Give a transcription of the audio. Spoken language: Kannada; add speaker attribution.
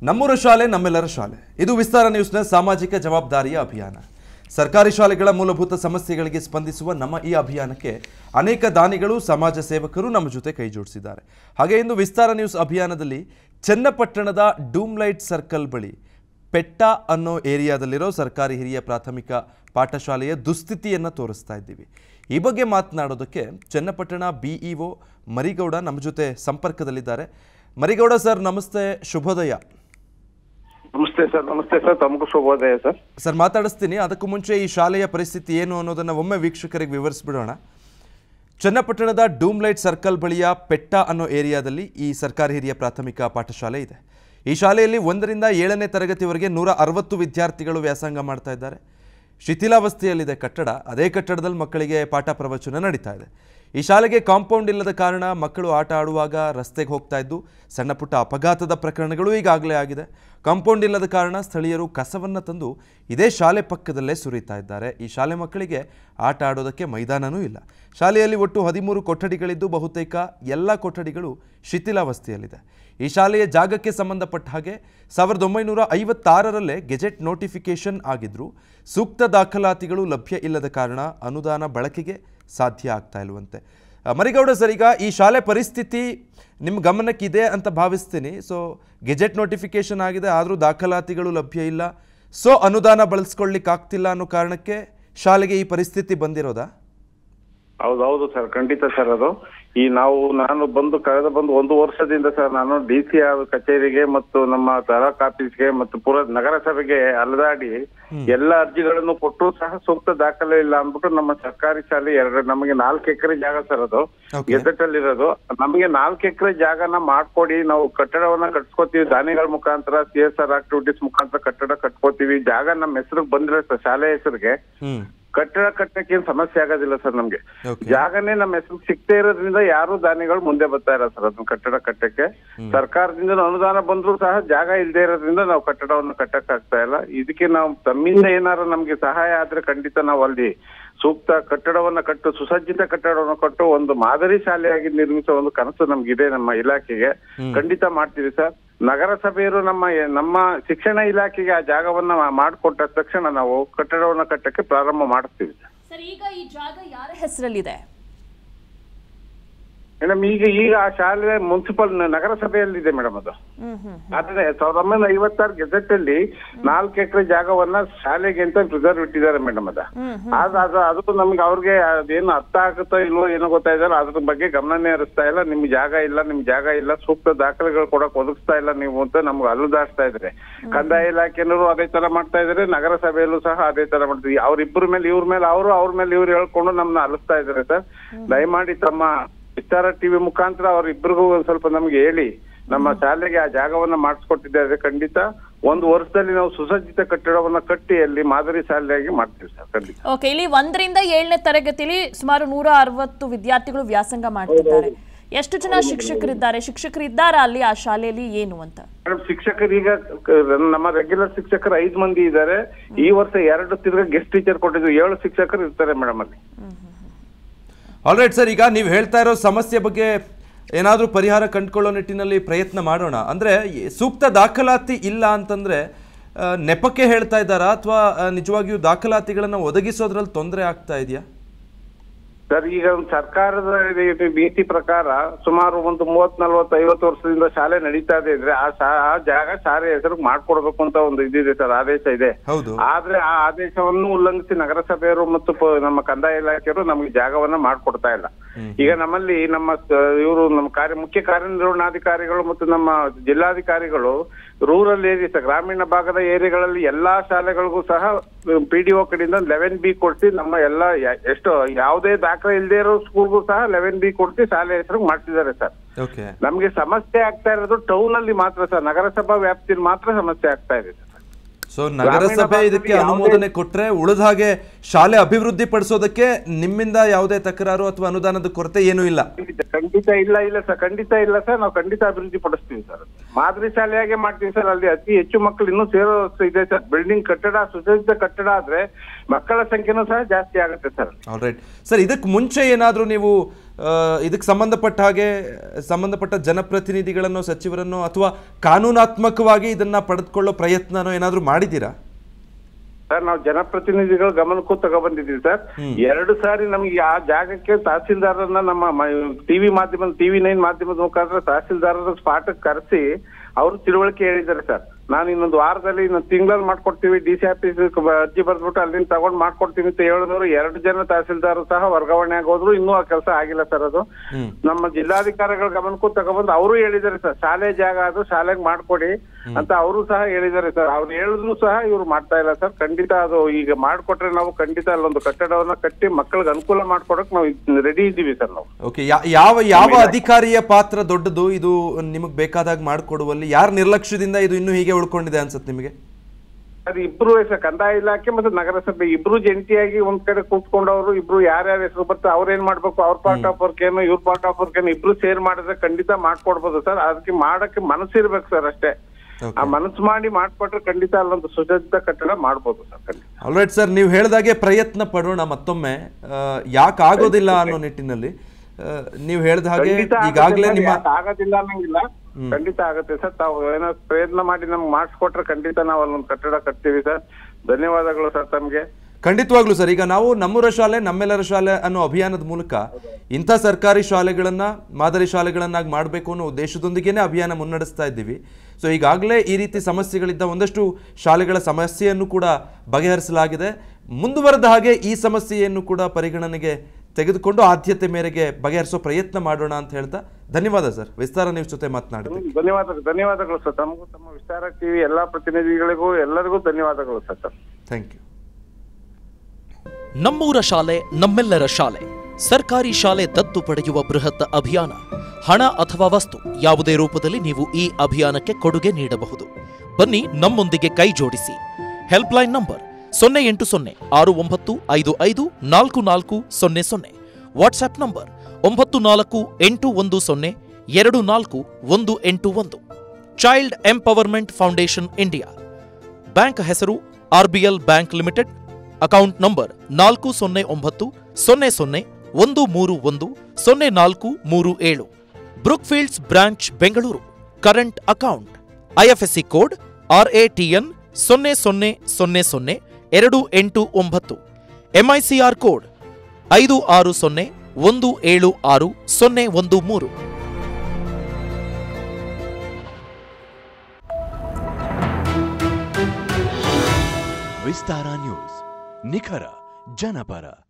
Speaker 1: ನಮ್ಮೂರ ಶಾಲೆ ನಮ್ಮೆಲ್ಲರ ಶಾಲೆ ಇದು ವಿಸ್ತಾರ ನ್ಯೂಸ್ನ ಸಾಮಾಜಿಕ ಜವಾಬ್ದಾರಿಯ ಅಭಿಯಾನ ಸರ್ಕಾರಿ ಶಾಲೆಗಳ ಮೂಲಭೂತ ಸಮಸ್ಯೆಗಳಿಗೆ ಸ್ಪಂದಿಸುವ ನಮ್ಮ ಈ ಅಭಿಯಾನಕ್ಕೆ ಅನೇಕ ದಾನಿಗಳು ಸಮಾಜ ಸೇವಕರು ನಮ್ಮ ಜೊತೆ ಕೈ ಜೋಡಿಸಿದ್ದಾರೆ ಹಾಗೆ ಇಂದು ವಿಸ್ತಾರ ನ್ಯೂಸ್ ಅಭಿಯಾನದಲ್ಲಿ ಚನ್ನಪಟ್ಟಣದ ಡೂಮ್ಲೈಟ್ ಸರ್ಕಲ್ ಬಳಿ ಪೆಟ್ಟ ಅನ್ನೋ ಏರಿಯಾದಲ್ಲಿರೋ ಸರ್ಕಾರಿ ಹಿರಿಯ ಪ್ರಾಥಮಿಕ ಪಾಠಶಾಲೆಯ ದುಸ್ಥಿತಿಯನ್ನು ತೋರಿಸ್ತಾ ಇದ್ದೀವಿ ಈ ಬಗ್ಗೆ ಮಾತನಾಡೋದಕ್ಕೆ ಚನ್ನಪಟ್ಟಣ ಬಿಇಒ ಮರಿಗೌಡ ನಮ್ಮ ಜೊತೆ ಸಂಪರ್ಕದಲ್ಲಿದ್ದಾರೆ ಮರಿಗೌಡ ಸರ್ ನಮಸ್ತೆ ಶುಭೋದಯ
Speaker 2: ನಮಸ್ತೆ ಸರ್ ನಮಸ್ತೆ ಸರ್ ತಮಗೂ ಶುಭೋದಯ ಸರ್
Speaker 1: ಸರ್ ಮಾತಾಡಿಸ್ತೀನಿ ಅದಕ್ಕೂ ಮುಂಚೆ ಈ ಶಾಲೆಯ ಪರಿಸ್ಥಿತಿ ಏನು ಅನ್ನೋದನ್ನು ಒಮ್ಮೆ ವೀಕ್ಷಕರಿಗೆ ವಿವರಿಸ್ಬಿಡೋಣ ಚನ್ನಪಟ್ಟಣದ ಡೂಮ್ಲೈಟ್ ಸರ್ಕಲ್ ಬಳಿಯ ಪೆಟ್ಟ ಅನ್ನೋ ಏರಿಯಾದಲ್ಲಿ ಈ ಸರ್ಕಾರಿ ಹಿರಿಯ ಪ್ರಾಥಮಿಕ ಪಾಠಶಾಲೆ ಇದೆ ಈ ಶಾಲೆಯಲ್ಲಿ ಒಂದರಿಂದ ಏಳನೇ ತರಗತಿವರೆಗೆ ನೂರ ಅರವತ್ತು ವಿದ್ಯಾರ್ಥಿಗಳು ವ್ಯಾಸಂಗ ಮಾಡ್ತಾ ಇದ್ದಾರೆ ಶಿಥಿಲಾವಸ್ಥೆಯಲ್ಲಿದೆ ಕಟ್ಟಡ ಅದೇ ಕಟ್ಟಡದಲ್ಲಿ ಮಕ್ಕಳಿಗೆ ಪಾಠ ಪ್ರವಚನ ನಡೀತಾ ಇದೆ ಈ ಶಾಲೆಗೆ ಕಾಂಪೌಂಡ್ ಇಲ್ಲದ ಕಾರಣ ಮಕ್ಕಳು ಆಟ ಆಡುವಾಗ ರಸ್ತೆಗೆ ಹೋಗ್ತಾ ಇದ್ದು ಸಣ್ಣ ಪುಟ್ಟ ಅಪಘಾತದ ಪ್ರಕರಣಗಳು ಈಗಾಗಲೇ ಆಗಿದೆ ಕಾಂಪೌಂಡ್ ಇಲ್ಲದ ಕಾರಣ ಸ್ಥಳೀಯರು ಕಸವನ್ನು ತಂದು ಇದೇ ಶಾಲೆ ಪಕ್ಕದಲ್ಲೇ ಸುರಿತಾ ಇದ್ದಾರೆ ಈ ಶಾಲೆ ಮಕ್ಕಳಿಗೆ ಆಟ ಆಡೋದಕ್ಕೆ ಮೈದಾನನೂ ಇಲ್ಲ ಶಾಲೆಯಲ್ಲಿ ಒಟ್ಟು ಹದಿಮೂರು ಕೊಠಡಿಗಳಿದ್ದು ಬಹುತೇಕ ಎಲ್ಲ ಕೊಠಡಿಗಳು ಶಿಥಿಲಾವಸ್ಥೆಯಲ್ಲಿದೆ ಈ ಶಾಲೆಯ ಜಾಗಕ್ಕೆ ಸಂಬಂಧಪಟ್ಟ ಹಾಗೆ ಸಾವಿರದ ಒಂಬೈನೂರ ಐವತ್ತಾರರಲ್ಲೇ ಗೆಜೆಟ್ ನೋಟಿಫಿಕೇಶನ್ ಆಗಿದ್ರು ಸೂಕ್ತ ದಾಖಲಾತಿಗಳು ಲಭ್ಯ ಇಲ್ಲದ ಕಾರಣ ಅನುದಾನ ಬಳಕೆಗೆ ಸಾಧ್ಯ ಆಗ್ತಾ ಇಲ್ವಂತೆ ಆ, ಮರಿಗೌಡ ಸರ್ ಈಗ ಈ ಶಾಲೆ ಪರಿಸ್ಥಿತಿ ನಿಮ್ಮ ಗಮನಕ್ಕಿದೆ ಅಂತ ಭಾವಿಸ್ತೀನಿ ಸೊ ಗೆಜೆಟ್ ನೋಟಿಫಿಕೇಶನ್ ಆಗಿದೆ ಆದರೂ ದಾಖಲಾತಿಗಳು ಲಭ್ಯ ಇಲ್ಲ ಸೊ ಅನುದಾನ ಬಳಸ್ಕೊಳ್ಳಿಕ್ಕೆ ಆಗ್ತಿಲ್ಲ ಅನ್ನೋ ಕಾರಣಕ್ಕೆ ಶಾಲೆಗೆ ಈ ಪರಿಸ್ಥಿತಿ ಬಂದಿರೋದಾ
Speaker 2: ಹೌದೌದು ಸರ್ ಖಂಡಿತ ಸರ್ ಅದು ಈ ನಾವು ನಾನು ಬಂದು ಕಳೆದ ಬಂದು ಒಂದು ವರ್ಷದಿಂದ ಸರ್ ನಾನು ಡಿ ಸಿ ಕಚೇರಿಗೆ ಮತ್ತು ನಮ್ಮ ತಾಲೂಕ್ ಆಫೀಸ್ಗೆ ಮತ್ತು ಪುರ ನಗರಸಭೆಗೆ ಅಲೆದಾಡಿ ಎಲ್ಲ ಅರ್ಜಿಗಳನ್ನು ಕೊಟ್ಟು ಸಹ ಸೂಕ್ತ ದಾಖಲೆ ಇಲ್ಲ ಅಂದ್ಬಿಟ್ಟು ನಮ್ಮ ಸರ್ಕಾರಿ ಶಾಲೆ ಎರಡು ನಮಗೆ ನಾಲ್ಕು ಎಕರೆ ಜಾಗ ಸರ್ ಅದು
Speaker 1: Okay.
Speaker 2: ಗೆಜೆಟ್ ಅಲ್ಲಿ ಇರೋದು ನಮಗೆ ನಾಲ್ಕು ಎಕರೆ ಜಾಗನ ಮಾಡ್ಕೊಡಿ ನಾವು ಕಟ್ಟಡವನ್ನ ಕಟ್ಸ್ಕೊತೀವಿ ದಾನಿಗಳ ಮುಖಾಂತರ ಸಿ ಎಸ್ ಆರ್ ಆಕ್ಟಿವಿಟೀಸ್ ಮುಖಾಂತರ ಕಟ್ಟಡ ಕಟ್ಕೋತೀವಿ ಜಾಗ ನಮ್ಮ ಹೆಸರಿಗೆ ಬಂದ್ರೆ ಸರ್ ಶಾಲೆ ಹೆಸರಿಗೆ
Speaker 1: ಹ್ಮ್
Speaker 2: ಕಟ್ಟಡ ಕಟ್ಟಕ್ಕೆ ಏನ್ ಸಮಸ್ಯೆ ಆಗೋದಿಲ್ಲ ಸರ್ ನಮ್ಗೆ
Speaker 1: Okay.
Speaker 2: ಜಾಗನೇ ನಮ್ಮ ಹೆಸರು ಸಿಗ್ತಾ ಇರೋದ್ರಿಂದ ಯಾರು ದಾನಿಗಳು ಮುಂದೆ ಬರ್ತಾ ಇಲ್ಲ ಸರ್ ಅದನ್ನ ಕಟ್ಟಡ ಕಟ್ಟಕ್ಕೆ ಸರ್ಕಾರದಿಂದ ಅನುದಾನ ಬಂದ್ರು ಸಹ ಜಾಗ ಇಲ್ಲದೆ ಇರೋದ್ರಿಂದ ನಾವು ಕಟ್ಟಡವನ್ನು ಕಟ್ಟಕ್ ಆಗ್ತಾ ಇಲ್ಲ ಇದಕ್ಕೆ ನಾವು ತಮ್ಮಿಂದ ಏನಾರು ನಮ್ಗೆ ಸಹಾಯ ಆದ್ರೆ ಖಂಡಿತ ನಾವು ಅಲ್ಲಿ ಸೂಕ್ತ ಕಟ್ಟಡವನ್ನ ಕಟ್ಟು ಸುಸಜ್ಜಿತ ಕಟ್ಟಡವನ್ನು ಕಟ್ಟು ಒಂದು ಮಾದರಿ ಶಾಲೆಯಾಗಿ ನಿರ್ಮಿಸುವ ಒಂದು ಕನಸು ನಮ್ಗಿದೆ ನಮ್ಮ ಇಲಾಖೆಗೆ ಖಂಡಿತ ಮಾಡ್ತೀವಿ ಸರ್ ನಗರಸಭೆಯರು ನಮ್ಮ ನಮ್ಮ ಶಿಕ್ಷಣ ಇಲಾಖೆಗೆ ಆ ಜಾಗವನ್ನ ಮಾಡಿಕೊಟ್ಟ ತಕ್ಷಣ ನಾವು ಕಟ್ಟಡವನ್ನ ಕಟ್ಟಕ್ಕೆ ಪ್ರಾರಂಭ ಮಾಡಿಸ್ತೀವಿ ಸರ್
Speaker 3: ಸರ್ ಈಗ ಈ ಜಾಗ ಯಾರ ಹೆಸರಲ್ಲಿದೆ
Speaker 2: ಮೇಡಮ್ ಈಗ ಈಗ ಆ ಶಾಲೆ ಮುನ್ಸಿಪಲ್ ನಗರಸಭೆಯಲ್ಲಿದೆ ಮೇಡಮ್ ಅದು
Speaker 3: ಹ್ಮ್ ಹ್ಮ್
Speaker 2: ಆದ್ರೆ ಸಾವಿರದ ಒಂಬೈನೂರ ಐವತ್ತಾರು ಗೆಜೆಟ್ ಅಲ್ಲಿ ನಾಲ್ಕು ಎಕರೆ ಜಾಗವನ್ನ ಶಾಲೆಗೆ ಅಂತ ರಿಸರ್ವ್ ಇಟ್ಟಿದ್ದಾರೆ ಮೇಡಮ್ ಅದ ಆದ್ರೆ ಅದು ಅದು ನಮ್ಗೆ ಅವ್ರಿಗೆ ಅದೇನು ಅರ್ಥ ಆಗುತ್ತೋ ಇಲ್ವೋ ಏನೋ ಗೊತ್ತಾಯ್ತಲ್ಲ ಅದ್ರ ಬಗ್ಗೆ ಗಮನನೇ ಹರಿಸ್ತಾ ಇಲ್ಲ ನಿಮ್ ಜಾಗ ಇಲ್ಲ ನಿಮ್ ಜಾಗ ಇಲ್ಲ ಸೂಕ್ತ ದಾಖಲೆಗಳು ಕೊಡಕ್ ಒದಗಿಸ್ತಾ ಇಲ್ಲ ನೀವು ಅಂತ ನಮ್ಗೆ ಅಲ್ಲುದಾಡ್ಸ್ತಾ ಇದ್ದಾರೆ ಕಂದಾಯ ಇಲಾಖೆನವರು ಅದೇ ತರ ಮಾಡ್ತಾ ಇದಾರೆ ನಗರಸಭೆಯಲ್ಲೂ ಸಹ ಅದೇ ತರ ಮಾಡ್ತೀವಿ ಅವ್ರಿಬ್ಬರ ಮೇಲೆ ಇವ್ರ ಮೇಲೆ ಅವರು ಅವ್ರ ಮೇಲೆ ಇವ್ರು ಹೇಳ್ಕೊಂಡು ನಮ್ನ ಅಲಿಸ್ತಾ ಇದ್ದಾರೆ ಸರ್ ದಯಮಾಡಿ ತಮ್ಮ ವಿಸ್ತಾರ ಟಿವಿ ಮುಖಾಂತರ ಅವ್ರಿಬ್ರಿಗೂ ಒಂದ್ ಸ್ವಲ್ಪ ನಮ್ಗೆ ಹೇಳಿ ನಮ್ಮ ಶಾಲೆಗೆ ಆ ಜಾಗವನ್ನ ಮಾಡಿಸ್ಕೊಟ್ಟಿದ್ದಾರೆ ಖಂಡಿತ ಒಂದು ವರ್ಷದಲ್ಲಿ ನಾವು ಸುಸಜ್ಜಿತ ಕಟ್ಟಡವನ್ನ ಕಟ್ಟಿ ಅಲ್ಲಿ ಮಾದರಿ ಶಾಲೆಯಾಗಿ ಮಾಡ್ತೀವಿ ಸರ್ ಖಂಡಿತ
Speaker 3: ಓಕೆ ಇಲ್ಲಿ ಒಂದರಿಂದ ಏಳನೇ ತರಗತಿಲಿ ಸುಮಾರು ನೂರ ಅರವತ್ತು ವಿದ್ಯಾರ್ಥಿಗಳು ವ್ಯಾಸಂಗ ಮಾಡ್ತಿದ್ದಾರೆ ಎಷ್ಟು ಜನ ಶಿಕ್ಷಕರಿದ್ದಾರೆ ಶಿಕ್ಷಕರು ಇದ್ದಾರಾ ಅಲ್ಲಿ ಆ ಶಾಲೆಯಲ್ಲಿ ಏನು ಅಂತ
Speaker 2: ಮೇಡಮ್ ಶಿಕ್ಷಕರು ಈಗ ಕ- ನಮ್ಮ ರೆಗ್ಯುಲರ್ ಶಿಕ್ಷಕರು ಐದು ಮಂದಿ ಇದ್ದಾರೆ ಈ ವರ್ಷ ಎರಡು ತಿರ್ಗ ಗೆಸ್ಟ್ ಟೀಚರ್ ಕೊಟ್ಟಿದ್ವಿ ಏಳು ಶಿಕ್ಷಕರು ಇರ್ತಾರೆ ಮೇಡಮ್ ಅಲ್ಲಿ
Speaker 1: ಆಲ್ರೈಟ್ ಸರ್ ಈಗ ನೀವು ಹೇಳ್ತಾ ಇರೋ ಸಮಸ್ಯೆ ಬಗ್ಗೆ ಏನಾದರೂ ಪರಿಹಾರ ಕಂಡುಕೊಳ್ಳೋ ನಿಟ್ಟಿನಲ್ಲಿ ಪ್ರಯತ್ನ ಮಾಡೋಣ ಅಂದರೆ ಸೂಕ್ತ ದಾಖಲಾತಿ ಇಲ್ಲ ಅಂತಂದರೆ ಆ, ನೆಪಕ್ಕೆ ಹೇಳ್ತಾ ಇದ್ದಾರಾ ಅಥವಾ ನಿಜವಾಗಿಯೂ ದಾಖಲಾತಿಗಳನ್ನು ಒದಗಿಸೋದ್ರಲ್ಲಿ ತೊಂದರೆ ಆಗ್ತಾ ಇದೆಯಾ
Speaker 2: ಸರ್ ಈಗ ಒಂದು ಸರ್ಕಾರದ ಇದು ನೀತಿ ಪ್ರಕಾರ ಸುಮಾರು ಒಂದು ಮೂವತ್ ನಲ್ವತ್ತು ಐವತ್ತು ವರ್ಷದಿಂದ ಶಾಲೆ ನಡೀತಾ ಇದೆ ಇದ್ರೆ ಆ ಶಾ- ಆ ಜಾಗ ಶಾಲೆ ಹೆಸರು ಮಾಡ್ಕೊಡ್ಬೇಕು ಅಂತ ಒಂದು ಇದಿದೆ ಸರ್ ಆದೇಶ ಇದೆ
Speaker 1: ಹೌದು
Speaker 2: ಆದ್ರೆ ಆ ಆದೇಶವನ್ನು ಉಲ್ಲಂಘಿಸಿ ನಗರಸಭೆಯವರು ಮತ್ತು ಪ- ನಮ್ಮ ಕಂದಾಯ ಇಲಾಖೆಯವರು ನಮಗೆ ಜಾಗವನ್ನ ಮಾಡ್ಕೊಡ್ತಾ ಇಲ್ಲ ಈಗ ನಮ್ಮಲ್ಲಿ ನಮ್ಮ ಇವರು ನಮ್ಮ ಕಾರ್ಯ ಮುಖ್ಯ ಕಾರ್ಯನಿರ್ವಹಣಾಧಿಕಾರಿಗಳು ಮತ್ತು ನಮ್ಮ ಜಿಲ್ಲಾಧಿಕಾರಿಗಳು ರೂರಲ್ ಏರಿಯಾಸ್ ಗ್ರಾಮೀಣ ಭಾಗದ ಏರಿಯಾಗಳಲ್ಲಿ ಎಲ್ಲಾ ಶಾಲೆಗಳಿಗೂ ಸಹ ಪಿಡಿಒ ಕಡೆಯಿಂದ ಲೆವೆನ್ ಬಿ ಕೊಡ್ಸಿ ನಮ್ಮ ಎಲ್ಲ ಯ- ಎಷ್ಟು ಯಾವುದೇ ದಾಖಲೆ ಇಲ್ಲದೆ ಇರೋ ಸ್ಕೂಲ್ಗೂ ಸಹ ಲೆವೆನ್ ಬಿ ಕೊಡ್ಸಿ ಶಾಲೆ ಹೆಸರು ಮಾಡ್ತಿದ್ದಾರೆ ಸರ್
Speaker 1: ಓಕೆ
Speaker 2: ನಮ್ಗೆ ಸಮಸ್ಯೆ ಆಗ್ತಾ ಇರೋದು ಟೌನ್ ಅಲ್ಲಿ ಮಾತ್ರ ಸರ್ ನಗರಸಭಾ ವ್ಯಾಪ್ತಿಯಲ್ಲಿ ಮಾತ್ರ ಸಮಸ್ಯೆ ಆಗ್ತಾ ಇದೆ ಸರ್
Speaker 1: ಸೊ ನಗರಸಭೆ
Speaker 2: ಭಾಗದಲ್ಲಿ
Speaker 1: ಇದಕ್ಕೆ
Speaker 2: ಯಾವುದೇ-
Speaker 1: ಅನುಮೋದನೆ ಕೊಟ್ಟರೆ ಉಳಿದ ಹಾಗೆ ಶಾಲೆ ಅಭಿವೃದ್ಧಿ ಪಡಿಸೋದಕ್ಕೆ ನಿಮ್ಮಿಂದ ಯಾವುದೇ ತಕರಾರು ಅಥವಾ ಅನುದಾನದ ಕೊರತೆ ಏನೂ ಇಲ್ಲ
Speaker 2: ಖಂಡಿತ ಖಂಡಿತ ಇಲ್ಲ ಇಲ್ಲ ಸರ್ ಖಂಡಿತ ಇಲ್ಲ ಸರ್ ನಾವು ಖಂಡಿತ ಅಭಿವೃದ್ಧಿ ಪಡಿಸ್ತೀವಿ ಸರ್ ಮಾದರಿ ಶಾಲೆಯಾಗೆ ಮಾಡ್ತೀವಿ ಸರ್ ಅಲ್ಲಿ ಅತಿ ಹೆಚ್ಚು ಮಕ್ಕಳು ಇನ್ನೂ ಸೇರೋ ಇದೆ ಸರ್ ಬಿಲ್ಡಿಂಗ್ ಕಟ್ಟಡ ಸುಸಜ್ಜಿತ ಕಟ್ಟಡ ಆದ್ರೆ ಮಕ್ಕಳ ಸಂಖ್ಯೆನೂ ಸಹ ಜಾಸ್ತಿ ಆಗುತ್ತೆ ಸರ್
Speaker 1: ಆಲ್ರೈಟ್ ಸರ್ ಇದಕ್ಕೆ ಮುಂಚೆ ಏನಾದರೂ ನೀವು ಆ, ಇದಕ್ಕೆ ಸಂಬಂಧಪಟ್ಟ ಹಾಗೆ ಸಂಬಂಧಪಟ್ಟ ಜನಪ್ರತಿನಿಧಿಗಳನ್ನು ಸಚಿವರನ್ನು ಅಥವಾ ಕಾನೂನಾತ್ಮಕವಾಗಿ ಇದನ್ನ ಪಡೆದುಕೊಳ್ಳೋ ಪ್ರಯತ್ನನೋ ಏನಾದರೂ ಮಾಡಿದ್ದೀರಾ
Speaker 2: ಸರ್ ನಾವು ಜನಪ್ರತಿನಿಧಿಗಳ ಗಮನಕ್ಕೂ ತಗೊಬಂದಿದ್ದೀವಿ ಸರ್ ಎರಡು ಸಾರಿ ನಮ್ಗೆ ಆ ಜಾಗಕ್ಕೆ ತಹಸೀಲ್ದಾರರನ್ನ ನಮ್ಮ ಟಿವಿ ಮಾಧ್ಯಮ ಟಿವಿ ನೈನ್ ಮಾಧ್ಯಮದ ಮುಖಾಂತರ ತಹಸೀಲ್ದಾರರ ಸ್ಪಾಟಕ್ಕೆ ಕರೆಸಿ ಅವರು ತಿಳುವಳಿಕೆ ಹೇಳಿದ್ದಾರೆ ಸರ್ ನಾನು ಇನ್ನೊಂದು ವಾರದಲ್ಲಿ ಇನ್ನೊಂದು ತಿಂಗಳಲ್ಲಿ ಮಾಡ್ಕೊಡ್ತೀವಿ ಡಿ ಸಿ ಆಫೀಸ್ ಅರ್ಜಿ ಬರ್ದ್ಬಿಟ್ಟು ಅಲ್ಲಿಂದ ತಗೊಂಡ್ ಮಾಡ್ಕೊಡ್ತೀನಿ ಅಂತ ಹೇಳಿದವರು ಎರಡು ಜನ ತಹಸೀಲ್ದಾರ್ ಸಹ ವರ್ಗಾವಣೆ ಆಗೋದ್ರು ಇನ್ನೂ ಆ ಕೆಲಸ ಆಗಿಲ್ಲ ಸರ್ ಅದು ನಮ್ಮ ಜಿಲ್ಲಾಧಿಕಾರಿಗಳ ಗಮನಕ್ಕೂ ತಗೊಬಂದು ಅವರು ಹೇಳಿದ್ದಾರೆ ಸರ್ ಶಾಲೆ ಜಾಗ ಅದು ಶಾಲೆಗೆ ಮಾಡ್ಕೊಡಿ ಅಂತ ಅವರು ಸಹ ಹೇಳಿದ್ದಾರೆ ಸರ್ ಅವ್ರು ಹೇಳಿದ್ರು ಸಹ ಇವ್ರು ಮಾಡ್ತಾ ಇಲ್ಲ ಸರ್ ಖಂಡಿತ ಅದು ಈಗ ಮಾಡ್ಕೊಟ್ರೆ ನಾವು ಖಂಡಿತ ಅಲ್ಲೊಂದು ಕಟ್ಟಡವನ್ನ ಕಟ್ಟಿ ಮಕ್ಕಳಿಗೆ ಅನುಕೂಲ ಮಾಡ್ಕೊಡಕ್ ನಾವು ರೆಡಿ ಇದ್ದೀವಿ ಸರ್ ನಾವು
Speaker 1: ಓಕೆ ಯಾವ ಯಾವ ಅಧಿಕಾರಿಯ ಪಾತ್ರ ದೊಡ್ಡದು ಇದು ನಿಮಗೆ ಬೇಕಾದಾಗ ಮಾಡಿಕೊಡುವಲ್ಲಿ ಯಾರ ನಿರ್ಲಕ್ಷ್ಯದಿಂದ ಇದು ಇನ್ನೂ ಹೀಗೆ ಉಳ್ಕೊಂಡಿದೆ ಅನ್ಸುತ್ತೆ ನಿಮಗೆ
Speaker 2: ಅದು ಇಬ್ರು ಸರ್ ಕಂದಾಯ ಇಲಾಖೆ ಮತ್ತೆ ನಗರಸಭೆ ಇಬ್ರು ಜಂಟಿಯಾಗಿ ಒಂದ್ ಕಡೆ ಕೂತ್ಕೊಂಡವರು ಇಬ್ರು ಯಾರ್ಯಾರ ಹೆಸರು ಬರ್ತಾರೆ ಅವ್ರ ಏನ್ ಮಾಡ್ಬೇಕು ಅವ್ರ ಪಾರ್ಟ್ ಆಫ್ ವರ್ಕ್ ಏನು ಇವ್ರ ಪಾರ್ಟ್ ಆಫ್ ವರ್ಕ್ ಏನು ಇಬ್ರು ಸೇರ್ ಮಾಡಿದ್ರೆ ಖಂಡಿತ ಮಾಡ್ಕೊಡ್ಬೋದು ಸರ್ ಅದಕ್ಕೆ ಮಾಡಕ್ಕೆ ಮನಸ್ಸಿರ್ಬೇಕು ಸರ್ ಅಷ್ಟೇ ಆ ಮನಸ್ಸು ಮಾಡಿ ಮಾಡ್ಕೊಟ್ರೆ ಖಂಡಿತ ಅಲ್ಲೊಂದು ಸುಸಜ್ಜಿತ ಕಟ್ಟಡ ಮಾಡ್ಬೋದು ಸರ್ ಖಂಡಿತ
Speaker 1: ಆಲ್ರೈಟ್ ಸರ್ ನೀವು ಹೇಳ್ದಾಗೆ ಪ್ರಯತ್ನ ಪಡೋಣ ಮತ್ತೊಮ್ಮೆ ಯಾಕೆ ಆಗೋದಿಲ್ಲ ಅನ್ನೋ ನಿಟ್ಟಿನಲ್ಲಿ ಆ, ನೀವು ಹೇಳ್ದ ಹಾಗೆ
Speaker 2: ಖಂಡಿತ
Speaker 1: ಈಗಾಗಲೇ
Speaker 2: ಆಗುತ್ತೆ
Speaker 1: ನಿಮ್ಮ
Speaker 2: ಸರ್, ಯಾಕ್ ಆಗೋದಿಲ್ಲ ಅನ್ನಂಗಿಲ್ಲ ಖಂಡಿತ ಆಗುತ್ತೆ ಸರ್ ತಾವು ಏನೋ ಪ್ರಯತ್ನ ಮಾಡಿ ನಮ್ಗೆ ಮಾಡಿಸ್ಕೊಟ್ರೆ ಖಂಡಿತ ನಾವು ಅಲ್ಲೊಂದು ಕಟ್ಟಡ ಕಟ್ತೀವಿ ಸರ್ ಧನ್ಯವಾದಗಳು ಸರ್ ತಮ್ಗೆ
Speaker 1: ಖಂಡಿತವಾಗ್ಲೂ ಸರ್ ಈಗ ನಾವು ನಮ್ಮೂರ ಶಾಲೆ ನಮ್ಮೆಲ್ಲರ ಶಾಲೆ ಅನ್ನೋ ಅಭಿಯಾನದ ಮೂಲಕ ಇಂಥ ಸರ್ಕಾರಿ ಶಾಲೆಗಳನ್ನ ಮಾದರಿ ಶಾಲೆಗಳನ್ನಾಗಿ ಮಾಡಬೇಕು ಅನ್ನೋ ಉದ್ದೇಶದೊಂದಿಗೇನೆ ಅಭಿಯಾನ ಮುನ್ನಡೆಸ್ತಾ ಇದ್ದೀವಿ ಸೊ ಈಗಾಗಲೇ ಈ ರೀತಿ ಸಮಸ್ಯೆಗಳಿದ್ದ ಒಂದಷ್ಟು ಶಾಲೆಗಳ ಸಮಸ್ಯೆಯನ್ನು ಕೂಡ ಬಗೆಹರಿಸಲಾಗಿದೆ ಮುಂದುವರೆದ ಹಾಗೆ ಈ ಸಮಸ್ಯೆಯನ್ನು ಕೂಡ ಪರಿಗಣನೆಗೆ ತೆಗೆದುಕೊಂಡು ಆದ್ಯತೆ ಮೇರೆಗೆ ಬಗೆಹರಿಸೋ ಪ್ರಯತ್ನ ಮಾಡೋಣ ಅಂತ ಹೇಳ್ತಾ ಧನ್ಯವಾದ ಸರ್ ವಿಸ್ತಾರ ನ್ಯೂಸ್ ಜೊತೆ ಮಾತನಾಡಿದೆ
Speaker 2: ಧನ್ಯವಾದ ಧನ್ಯವಾದಗಳು ಸರ್ ತಮಗೂ ತಮ್ಮ ವಿಸ್ತಾರ ಟಿವಿ ಎಲ್ಲಾ ಪ್ರತಿನಿಧಿಗಳಿಗೂ ಎಲ್ಲರಿಗೂ ಧನ್ಯವಾದಗಳು ಸರ್ ಸರ್
Speaker 1: ಥ್ಯಾಂಕ್ ಯು
Speaker 4: ನಮ್ಮೂರ ಶಾಲೆ ನಮ್ಮೆಲ್ಲರ ಶಾಲೆ ಸರ್ಕಾರಿ ಶಾಲೆ ದತ್ತು ಪಡೆಯುವ ಬೃಹತ್ ಅಭಿಯಾನ ಹಣ ಅಥವಾ ವಸ್ತು ಯಾವುದೇ ರೂಪದಲ್ಲಿ ನೀವು ಈ ಅಭಿಯಾನಕ್ಕೆ ಕೊಡುಗೆ ನೀಡಬಹುದು ಬನ್ನಿ ನಮ್ಮೊಂದಿಗೆ ಕೈ ಜೋಡಿಸಿ ಹೆಲ್ಪ್ಲೈನ್ ನಂಬರ್ ಸೊನ್ನೆ ಎಂಟು ಸೊನ್ನೆ ಆರು ಒಂಬತ್ತು ಐದು ಐದು ನಾಲ್ಕು ನಾಲ್ಕು ಸೊನ್ನೆ ಸೊನ್ನೆ ವಾಟ್ಸ್ಆಪ್ ನಂಬರ್ ಒಂಬತ್ತು ನಾಲ್ಕು ಎಂಟು ಒಂದು ಸೊನ್ನೆ ಎರಡು ನಾಲ್ಕು ಒಂದು ಎಂಟು ಒಂದು child empowerment foundation India bank ಹೆಸರು RBL bank limited account number ನಾಲ್ಕು ಸೊನ್ನೆ ಒಂಬತ್ತು ಸೊನ್ನೆ ಸೊನ್ನೆ ಒಂದು ಮೂರು ಒಂದು ಸೊನ್ನೆ ನಾಲ್ಕು ಮೂರು ಏಳು Brookefields branch Bengaluru current account IFSC code RATN ಸೊನ್ನೆ ಸೊನ್ನೆ ಸೊನ್ನೆ ಸೊನ್ನೆ ಎರಡು ಎಂಟು ಒಂಬತ್ತು ಎಂಐಸಿಆರ್ ಕೋಡ್ ಐದು ಆರು ಸೊನ್ನೆ ಒಂದು ಏಳು ಆರು ಸೊನ್ನೆ ಒಂದು ಮೂರು
Speaker 5: ವಿಸ್ತಾರ ನ್ಯೂಸ್ ನಿಖರ ಜನಪರ